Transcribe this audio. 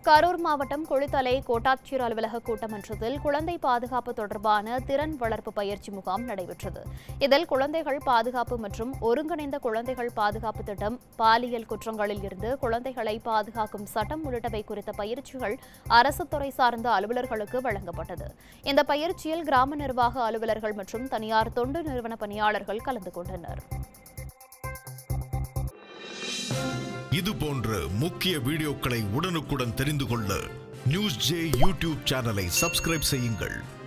கரூர் மாவட்டம் குளித்தலை கோட்டாட்சியர் அலுவலக கூட்டமன்றத்தில் குழந்தை பாதுகாப்பு தொடர்பான திறன் வளர்ப்பு பயிற்சி முகாம் நடைபெற்றது இதில் குழந்தைகள் பாதுகாப்பு மற்றும் ஒருங்கிணைந்த குழந்தைகள் பாதுகாப்பு திட்டம் பாலியல் குற்றங்களில் இருந்து குழந்தைகளை பாதுகாக்கும் சட்டம் உள்ளிட்டவை குறித்த பயிற்சிகள் அரசு துறை சார்ந்த அலுவலர்களுக்கு வழங்கப்பட்டது இந்த பயிற்சியில் கிராம நிர்வாக அலுவலர்கள் மற்றும் தனியார் தொண்டு நிறுவன பணியாளர்கள் கலந்து கொண்டனர் இது போன்ற முக்கிய வீடியோக்களை உடனுக்குடன் தெரிந்து கொள்ள நியூஸ் ஜே யூடியூப் சேனலை சப்ஸ்கிரைப் செய்யுங்கள்